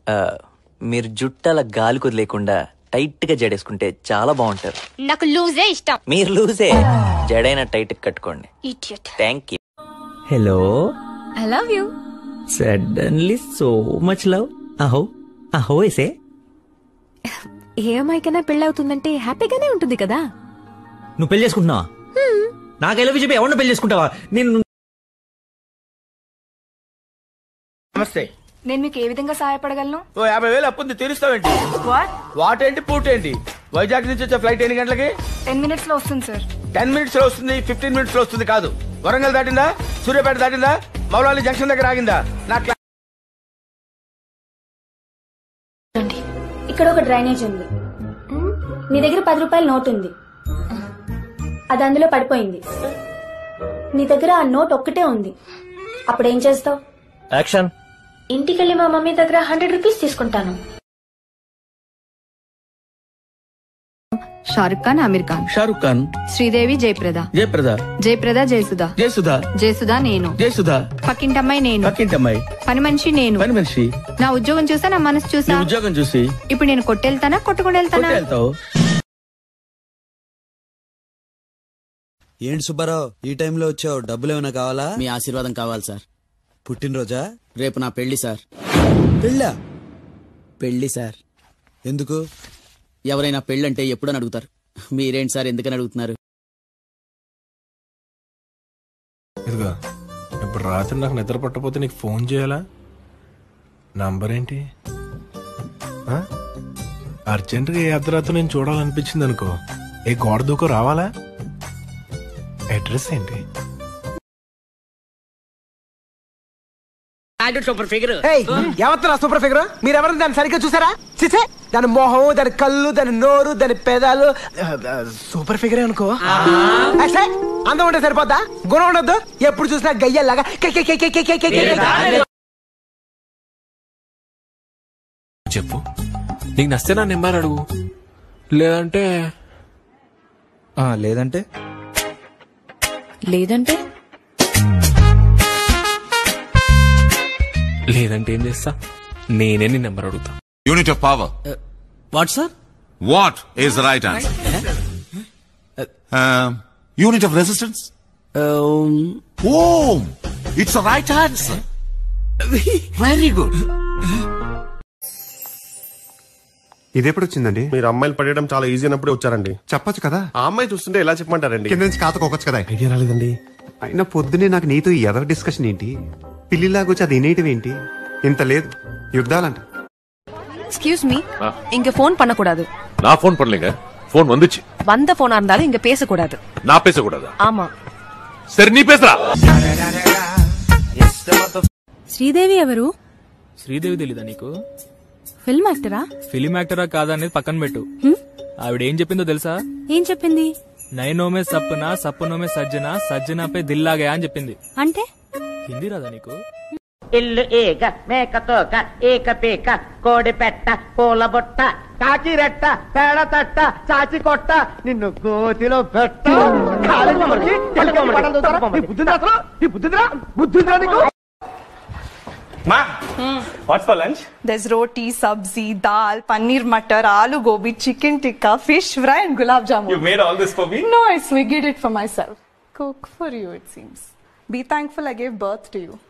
ఆ, మీరు జుట్టల గాలి కుదిలేకుండా టైట్ గా జడేసుకుంటే చాలా బాగుంటారు నాకు లూజే ఇష్టం మీరు లూజే జడైన టైట్ కట్టుకోండి idiot thank you hello I love you suddenly so much love అహో అహో ఎసే ఏ అమ్మాయికైనా పెళ్ళవుతుందంటే హ్యాపీగానే ఉంటుంది కదా నువ్వు పెళ్లి చేసుకుంటున్నావా నాకు ఎలా చెప్పి ఎవరిని పెళ్లి చేసుకుంటావా నేను నమస్తే నేను మీకు ఏ విధంగా సహాయపడగలను ఓ యాభై వేలు అప్పుంది తీరుస్తావేంటి వాట్ వాట్ ఏంటి పూట ఏంటి వైజాగ్ నుంచి వచ్చే ఫ్లైట్ ఎన్ని గంటలకి టెన్ మినిట్స్ లో వస్తుంది సార్ టెన్ మినిట్స్ లో వస్తుంది ఫిఫ్టీన్ మినిట్స్ లో వస్తుంది కాదు వరంగల్ దాటిందా సూర్యాపేట దాటిందా మౌలాలి జంక్షన్ దగ్గర ఆగిందా నా క్లా- ఇక్కడ ఒక డ్రైనేజ్ ఉంది నీ దగ్గర పది రూపాయల నోట్ ఉంది అది అందులో పడిపోయింది నీ దగ్గర ఆ నోట్ ఒక్కటే ఉంది అప్పుడు ఏం చేస్తావు యాక్షన్ ఇంటికెళ్ళి మా మమ్మీ దగ్గర హండ్రెడ్ రూపీస్ తీసుకుంటాను షారుఖ్ ఖాన్ అమీర్ ఖాన్ షారుఖ్ ఖాన్ శ్రీదేవి జయప్రద జయప్రద జయప్రద జయసుధ జయసుధా జయసుధ నేను జయసుధా పక్కింటమ్మాయి నేను పక్కింటమ్మాయి పని మనిషి నేను పని మనిషి నా ఉద్యోగం చూసా నా మనసు నీ చూసా ఉద్యోగం చూసి ఇప్పుడు నేను కొట్టెళ్తానా కొట్టుకుని వెళ్తానా కొట్టి వెళ్తావు ఏంటి సుబ్బారావు ఈ టైంలో వచ్చావు డబ్బులు ఏమైనా కావాలా మీ ఆశీర్వాదం కావాలి సార్ పుట్టినరోజా రేపు నా పెళ్లి సార్ పెళ్ళా పెళ్లి సార్ ఎందుకు ఎవరైనా పెళ్ళంటే ఎప్పుడని అడుగుతారు మీరేంటి సార్ ఎందుకని అడుగుతున్నారు ఇదిగో ఇప్పుడు రాత్రి నాకు నిద్ర పట్టకపోతే నీకు ఫోన్ చేయాలా నంబర్ ఏంటి ఆ? అర్జెంటుగా ఏ అర్ధరాత్రి నేను చూడాలనిపించింది అనుకో ఏ గోడ దూకో రావాలా అడ్రస్ ఏంటి ఎవరు సూపర్ ఫిగర్ మీరు ఎవరైనా దాన్ని సరిగ్గా చూసారా చూసే దాని మొహం దాని కళ్ళు దాని నోరు దాని పెదాలు సూపర్ ఫిగర్ అనుకో అసే, అందం ఉంటే సరిపోద్దా గుణం ఉండొద్దు ఎప్పుడు చూసినా గయ్యల్లాగా కే కే కే కే కే కే కే కే కే. చెప్పు నీకు నస్తే నా నెంబర్ అడుగు లేదంటే లేదంటే లేదంటే లేదంటే ఏం చేస్తా నేనే నీ నెంబర్ అడుగుతా Unit of power. What sir What is the right answer? Um, unit of resistance? Ohm. It's the right answer. Very good. ఇదెప్పుడు వచ్చిందండి మీరు అమ్మాయిలు పడేయడం చాలా ఈజీ అన్నప్పుడే వచ్చారండి చెప్పొచ్చు కదా ఆ అమ్మాయి చూస్తుంటే ఎలా చెప్పమంటారండి కింద నుంచి కాతకోవచ్చు కదా ఐడియా రాలేదండి అయినా పొద్దునే నాకు నీతో ఈ ఎదవ డిస్కషన్ ఏంటి పిల్లిలాగా వచ్చి అది వినేయటం ఏంటి ఇంత లేదు యుద్ధాలంట எக்ஸ்கியூஸ் மீ இங்க ஃபோன் பண்ணக்கூடாது நான் போன் பண்ணலைங்க போன் வந்துச்சு வந்த போனா இருந்தாலும் இங்க பேசக்கூடாது நான் பேசக்கூடாதா ஆமா சரி நீ பேசுறா శ్రీదేవి ఎవరు శ్రీదేవి తెలీదా నీకు ఫిల్మ్ యాక్టరా ఫిలిం యాక్టరా కాదా అనేది పక్కన పెట్టు ఆవిడ ఏం చెప్పిందో తెలుసా ఏం చెప్పింది నైనోమే సప్పున సప్పునోమే సజ్జన సజ్జనాపై దిల్లాగా అని చెప్పింది అంటే హిందీ రాదా నీకు ఇల్లు ఏగ మేక తోక ఏక పీక కోడి పెట్ట పూల బుట్ట కాకి రెట్ట పేడ తట్ట చాచి కొట్ట నిన్ను గోతిలో పెట్ట కాలేజీ వచ్చి ఎల్కేజీ పాఠాలు చదువుతారా? నీ బుద్ధుందిరా అసలు? నీ బుద్ధుందిరా? బుద్ధుందిరా నీకు? Ma, what's for lunch? There's roti, sabzi, dal, paneer matar, aloo gobi, chicken tikka, fish fry, and gulab jamun. You made all this for me? No, I swiggied it for myself. Cook for you, it seems. Be thankful I gave birth to you.